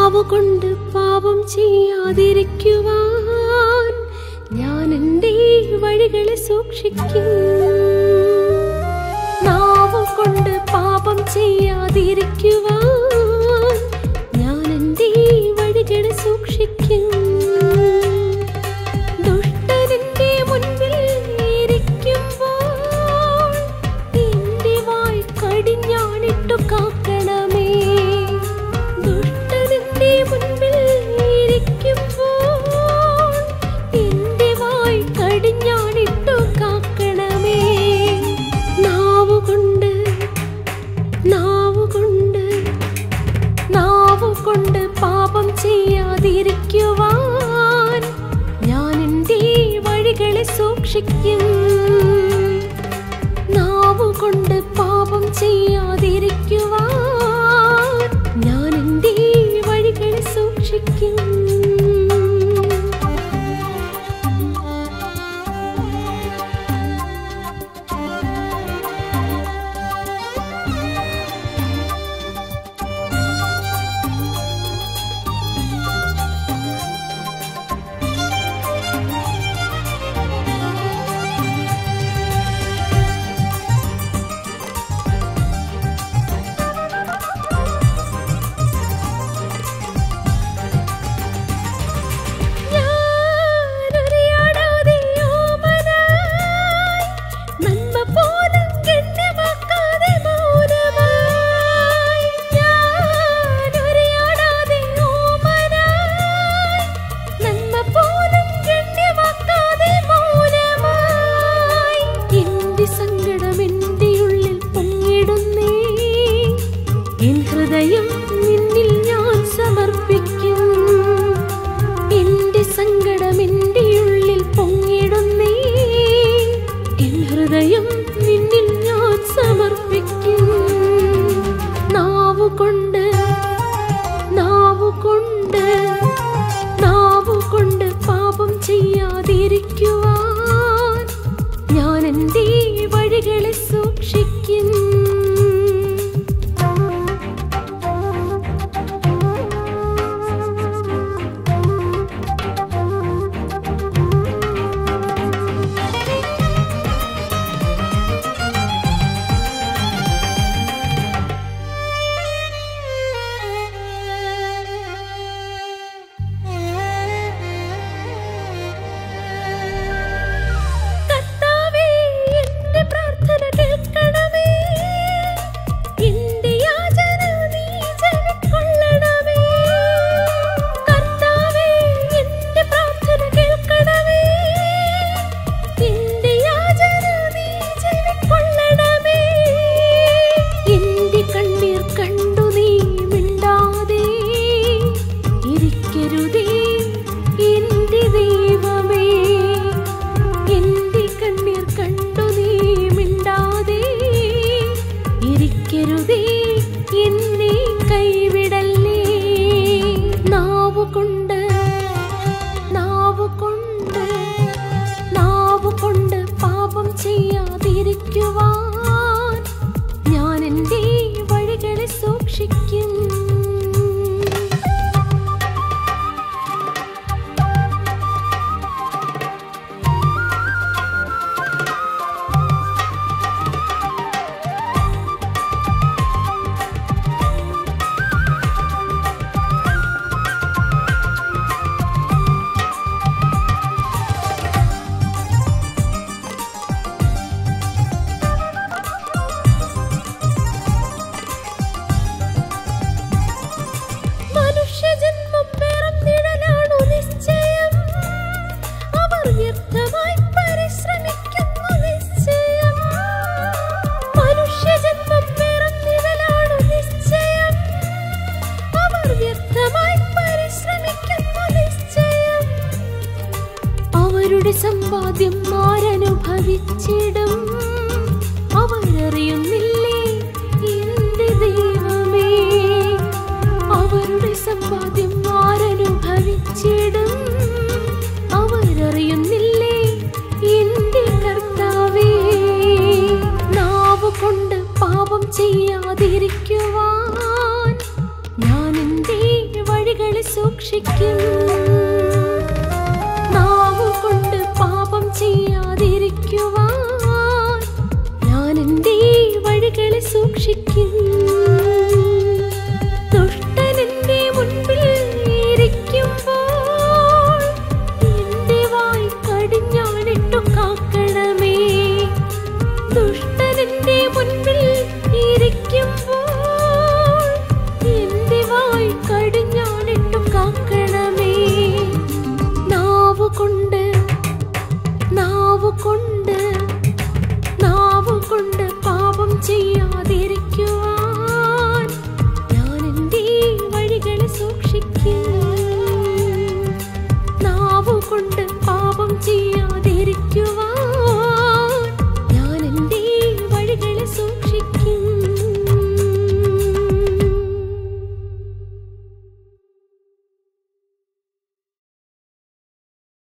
നാവുകൊണ്ട് പാപം ചെയ്യാതിരിക്കുവാൻ ഞാൻ എൻ്റെ വഴികളെ സൂക്ഷിക്കും നാവുകൊണ്ട് പാപം ചെയ്യാതിരിക്കുവാൻ ഞാൻ എൻ്റെ വഴികളെ സൂക്ഷിക്കും ദുഷ്ടനെന്റെ മുൻപിൽ ഇരിക്കുമ്പോൾ എന്റെ വായ് കടിഞ്ഞാണിട്ടു കാക്കണമേ ദുഷ്ടനെന്റെ മുൻപിൽ ഇരിക്കുമ്പോൾ എന്റെ വായ് കടിഞ്ഞാണിട്ടു കാക്കണമേ നാവുകൊണ്ട് നാവുകൊണ്ട് നാവുകൊണ്ട് പാപം ചെയ്യാതിരിക്കുവാൻ ഞാൻ എൻ്റെ വഴികളെ സൂക്ഷിക്കും നാവുകൊണ്ട് പാപം ചെയ്യാതിരിക്കുവാൻ ഞാൻ എൻ്റെ വഴികളെ സൂക്ഷിക്കും ഞാനൊരിയാടാതെ ഓമനായി, നന്മ പോലും ഗണ്യമാക്കാതെ മൗനമായി. ഞാനൊരിയാടാതെ ഓമനായി, നന്മ പോലും ഗണ്യമാക്കാതെ മൗനമായി. എന്റെ സങ്കടം എന്റെ ഉള്ളിൽ പൊങ്ങിടുന്നേ എൻ ഹൃദയം നിന്നിൽ ഞാൻ സമർപ്പിക്കും എന്റെ സങ്കടം എന്റെ ഉള്ളിൽ പൊങ്ങിടുന്നേ എൻ ഹൃദയം നിന്നിൽ ഞാൻ സമർപ്പിക്കും നാവുകൊണ്ട് നാവുകൊണ്ട് നാവുകൊണ്ട് പാപം ചെയ്യാതിരിക്കുവാൻ ഞാൻ എൻ്റെ വഴികളെ സൂക്ഷിക്കും കർത്താവേ എന്റെ പ്രാർത്ഥന കേൾക്കണമേ എന്റെ യാചന നീ ചെവിക്കൊള്ളണമേ കർത്താവേ എന്റെ പ്രാർത്ഥന കേൾക്കണമേ എന്റെ യാചന നീ ചെവിക്കൊള്ളണമേ എന്റെ കണ്ണീർ കണ്ടു നീ മിണ്ടാതെ ഇരിക്കരുതേ എന്റെ ദൈവമേ എന്റെ കണ്ണീർ കണ്ടു നീ മിണ്ടാതെ ഇരിക്കരുതേ എന്നെ കൈവിടല്ലേ നാവുകൊണ്ട് നാവുകൊണ്ട് നാവുകൊണ്ട് പാപം ചെയ്യാതിരിക്കുവാൻ ഞാൻ എൻ്റെ വഴികളെ സൂക്ഷിക്കും മനുഷ്യജന്മം പിറന്നിടലാണു നിശ്ചയം അവർ വ്യർത്ഥമായി പരിശ്രമിക്കുന്നു നിശ്ചയം മനുഷ്യജന്മം പിറന്നിടലാണു നിശ്ചയം അവർ വ്യർത്ഥമായി പരിശ്രമിക്കുന്നു നിശ്ചയം അവരുടെ സമ്പാദ്യം ആരനുഭവിച്ചിടും അവരറിയുന്നില്ലേ എന്റെ ദൈവമേ അവരുടെ സമ്പാദ്യം ആരനുഭവിച്ചിടും അവരറിയുന്നില്ലേ എന്റെ കർത്താവേ നാവുകൊണ്ട് പാപം ചെയ്യാതിരിക്കുവാൻ ഞാൻ എൻ്റെ വഴികൾ സൂക്ഷിക്കും